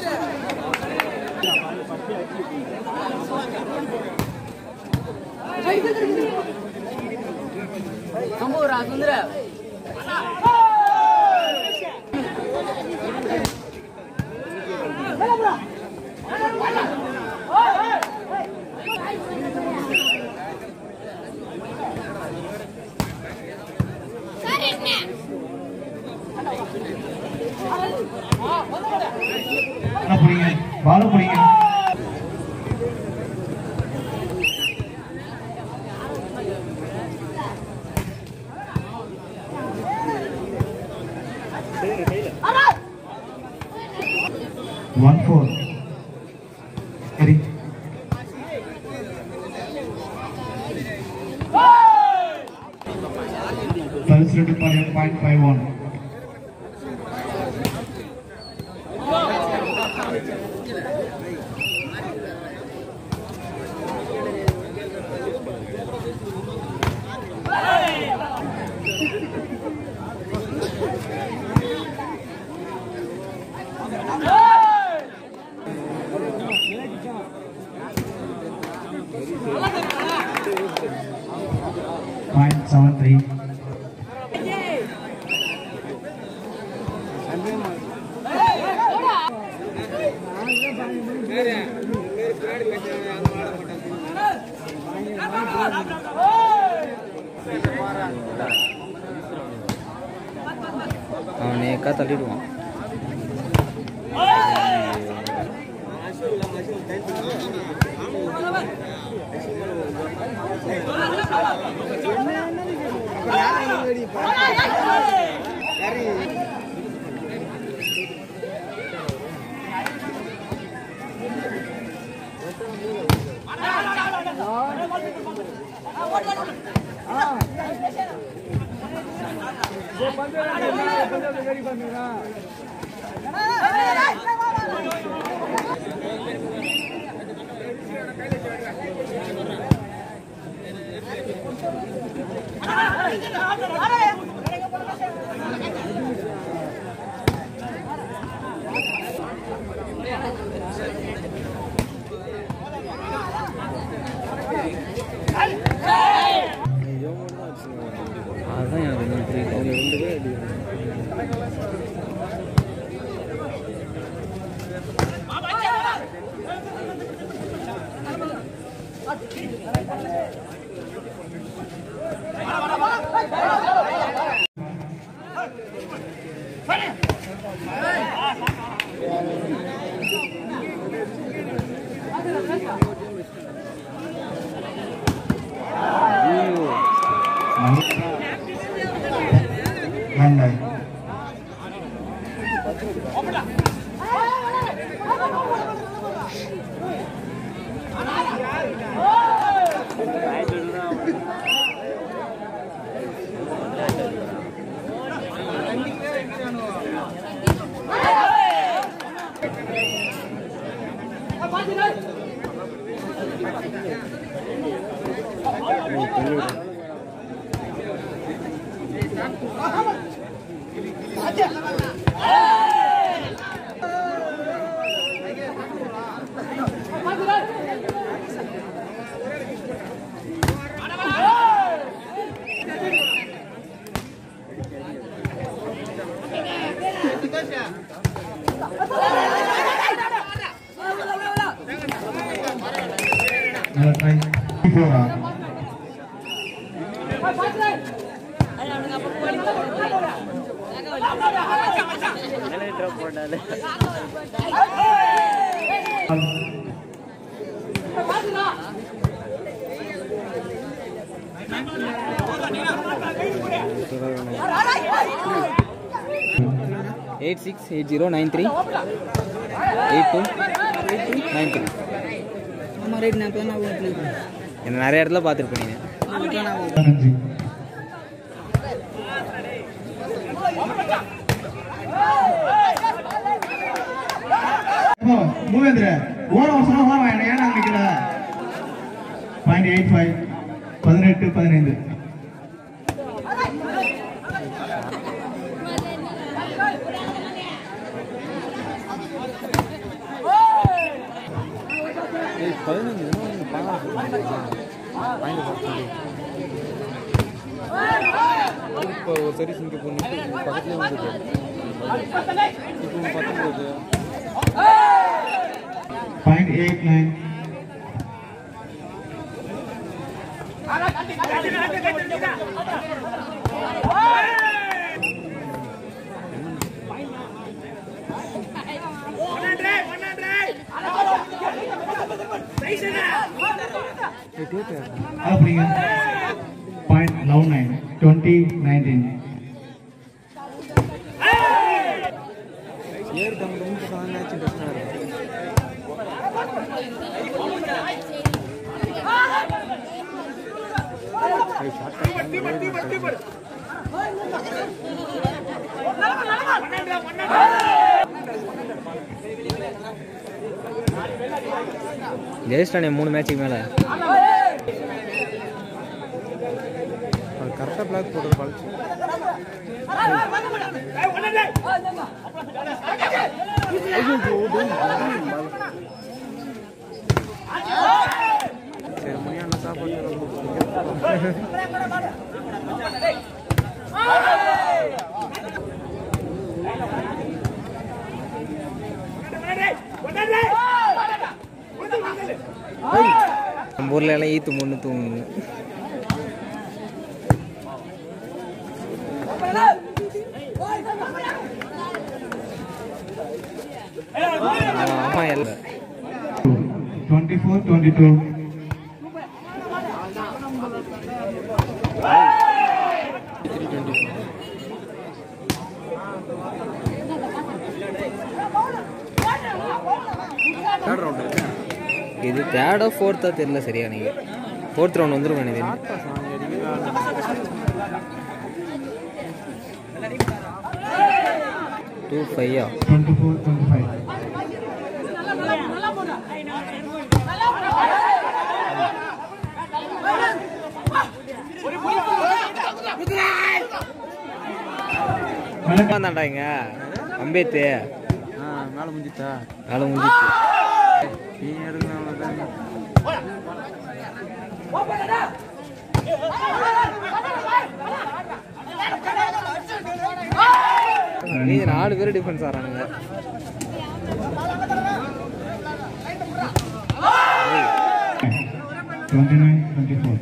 சம்பூரா சுந்தர என்ன புரியுங்க பாலு புரியுங்க ஒன் ஃபோர் சரி பல்ஸ் ரெண்டு point five one point seven three அவன் நேக்கா தள்ளிடுவான் அதுதான் எனக்கு இன்னும் புரியல அவங்க ரெண்டு பேரும் அடிக்கிறாங்க ஐயோ மண்டை நல்ல ட்ரை ஃபோரா eight six eight zero nine three eight two nine three ஆமாம் ரைட் நான் இப்போ நான் ஓட்டுனேன் என்ன நிறைய இடத்துல பார்த்துருப்பேன் நீங்கள் நான் இப்போ நான் பதினஞ்சு மூவேந்திர ஓட வருஷமா ஓட வேண்டாம் ஏன் நாங்க நிக்கல பாயிண்ட் எயிட் ஃபைவ் பதினெட்டு பதினைந்து பதினஞ்சு பாயிண்ட் பத்து இப்போ ஒரு சரி சிங்க பொண்ணு பக்கத்துலேயே வந்துட்டு இப்போ பத்தொம்பது பாயிண்ட் எயிட் நைன் அப்படிங்க point eleven nine twenty nineteen ஏறு தமிழ் ரொம்ப சாதாரண மேட்ச் இன்ட்ரெஸ்டாக இருக்கும் ஜெயிச்சிட்டானே மூணு மேட்சுக்கு மேலே அது கரெக்டாக பிளாக் போடுறது பழச்சு சரி மணியான சாப்பாடு நம்ம ஊர்ல எல்லாம் ஈத்து முன்னு தூங்குங்க ஆமா எல்லாம் twenty four twenty two third round இது தேர்டோ ஃபோர்த்தோ தெரியல சரியா நீங்கள் ஃபோர்த் ரவுண்ட் வந்துருங்க நினைக்கிறேன் டூ ஃபைவா டுவெண்ட்டி ஃபோர் டுவெண்ட்டி ஃபைவ் தான்டா இங்க அம்பேத்து மேலே முடிஞ்சிட்டா வேலை முடிஞ்சிச்சு நீ எடுக்கணும் அவ்வளோதாங்க நீ நாலு பேர் டிஃபென்ஸ் ஆறானுங்க டுவெண்ட்டி நைன் டுவெண்ட்டி ஃபோர்